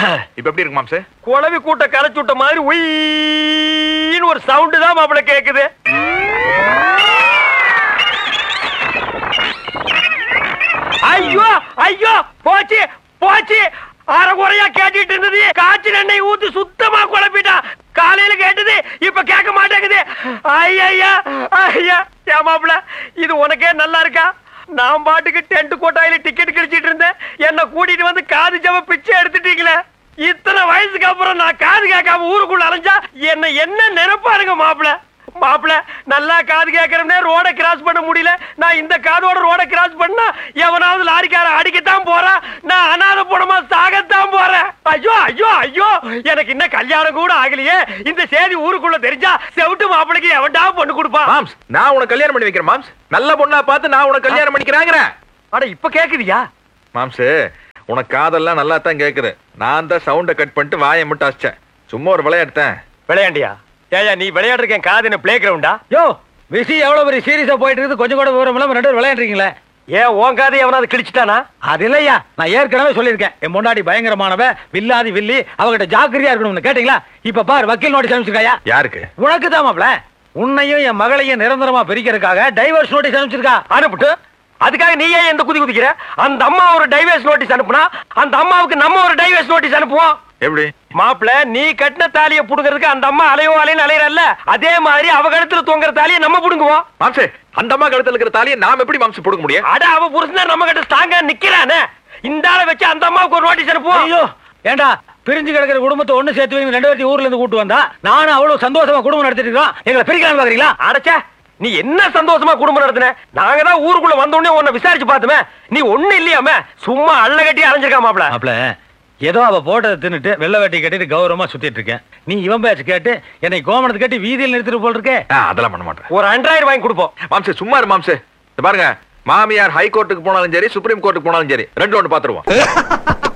இப்ப எப்படி இருக்கு மாம்சு குழவி கூட்ட கரைச்சு விட்ட மாதிரி உயின்னு ஒரு சவுண்டு தான் மாப்பிள கேக்குது ஐயோ ஐயோ போச்சு போச்சு அரைகுறையா கேட்டுட்டு இருந்தது காய்ச்சல் எண்ணெய் ஊத்தி சுத்தமா குழப்பிட்டான் காலையில கேட்டது இப்ப கேட்க மாட்டேங்குது ஐயா ஐயா ஏன் மாப்பிள இது உனக்கே நல்லா இருக்கா நான் பாட்டுக்கு டென்ட் கோட்டாயில டிக்கெட் கிழிச்சிட்டு இருந்தேன் என்ன கூட்டிட்டு வந்து காது ஜவ பிச்சை எடுத்துட்டீங்களே இத்தனை வயசுக்கு அப்புறம் நான் காது கேட்காம ஊருக்குள்ள அலைஞ்சா என்ன என்ன நினைப்பாருங்க மாப்பிள மாப்பிள நல்லா காது கேட்கறவனே ரோட கிராஸ் பண்ண முடியல நான் இந்த காதோட ரோட கிராஸ் பண்ணா எவனாவது லாரிக்கார அடிக்கத்தான் போறான் நான் அனாத பணமா சாகத்தான் போறேன் ஐயோ ஐயோ ஐயோ எனக்கு இன்னும் கல்யாணம் கூட ஆகலையே இந்த செய்தி ஊருக்குள்ள தெரிஞ்சா செவிட்டு மாப்பிளைக்கு எவன்டா பொண்ணு கொடுப்பான் மாம்ஸ் நான் உனக்கு கல்யாணம் பண்ணி வைக்கிறேன் மாம்ஸ் நல்ல பொண்ணா பார்த்து நான் உனக்கு கல்யாணம் பண்ணிக்கிறாங்கிறேன் அட இப்ப கேக்குதியா மாம்சு உனக்கு காதெல்லாம் நல்லா தான் கேக்குது நான் தான் சவுண்ட கட் பண்ணிட்டு வாயை மட்டும் அசிச்சேன் சும்மா ஒரு விளையாடுத்தேன் விளையாண்டியா ஏயா நீ விளையாடுறேன் காது என்ன பிளே கிரவுண்டா யோ விஷயம் எவ்வளவு பெரிய சீரியஸா போயிட்டு இருக்குது கொஞ்சம் கூட விவரம் இல்லாம ரெண்டு பேரும் விளையாடுறீங்களே ஏன் உன் காது எவனாவது கிழிச்சிட்டானா அது இல்லையா நான் ஏற்கனவே சொல்லியிருக்கேன் என் முன்னாடி பயங்கரமானவ வில்லாதி வில்லி அவகிட்ட ஜாக்கிரதையா இருக்கணும்னு கேட்டீங்களா இப்ப பாரு வக்கீல் நோட்டீஸ் அனுப்பிச்சிருக்காயா யாருக்கு உனக்கு தான் மாப்ள உன்னையும் என் மகளையும் நிரந்தரமா பிரிக்கிறதுக்காக டைவர்ஸ் நோட்டீஸ் அனுப்பிச்சிருக்கா அனுப்பிட்டு அதுக்காக நீ ஏன் எந்த குதி குதிக்கிற அந்த அம்மா ஒரு டைவர்ஸ் நோட்டீஸ் அனுப்புனா அந்த அம்மாவுக்கு நம்ம ஒரு டைவர்ஸ் நோட்டீஸ் அனுப்புவோம் எப்படி மாப்பிள நீ கட்டின தாலியை புடுங்கிறதுக்கு அந்த அம்மா அலையோ அலைன்னு அலையறல்ல அதே மாதிரி அவ கழுத்துல தொங்குற தாலியை நம்ம புடுங்குவோம் மாம்சு அந்த அம்மா கழுத்துல இருக்கிற தாலியை நாம எப்படி மாம்சு போடுக்க முடியும் அட அவ புருஷன் நம்ம கிட்ட ஸ்ட்ராங்கா நிக்கிறானே இந்த ஆளை வச்சு அந்த அம்மாவுக்கு ஒரு நோட்டீஸ் அனுப்புவோம் ஐயோ ஏண்டா பிரிஞ்சு கிடக்கிற குடும்பத்தை ஒண்ணு சேர்த்து வைங்க ரெண்டு பேர்த்தையும் ஊர்ல இருந்து கூட்டு வந்தா நானும் அவ்வளவு சந்தோஷமா குடும்பம் நடத்திட்டு இருக்கோம் எங்களை பிரிக்கலாம் பாக்குறீங்களா அடச்சே நீ என்ன சந்தோஷமா குடும்பம் நடத்தின நாங்க தான் ஊருக்குள்ள வந்த உடனே உன்னை விசாரிச்சு பார்த்துமே நீ ஒண்ணு இல்லையாம சும்மா அள்ள கட்டி அலைஞ்சிருக்கா மாப்பிள மாப்ள ஏதோ அவ போட்டதை தின்னுட்டு வெள்ளை வேட்டி கட்டிட்டு கௌரவமா சுத்திட்டு இருக்கேன் நீ இவன் பேச்சு கேட்டு என்னை கோமணத்தை கட்டி வீதியில் நிறுத்திட்டு போல் இருக்கே ஆ, அதெல்லாம் பண்ண மாட்டேன் ஒரு அண்டாயிரம் வாங்கி கொடுப்போம் மாம்சு சும்மா இரு மாம்சு இந்த பாருங்க மாமியார் ஹை கோர்ட்டுக்கு போனாலும் சரி சுப்ரீம் கோர்ட்டுக்கு போனாலும் சரி ரெண்டு ஒன்று பாத்துருவோம்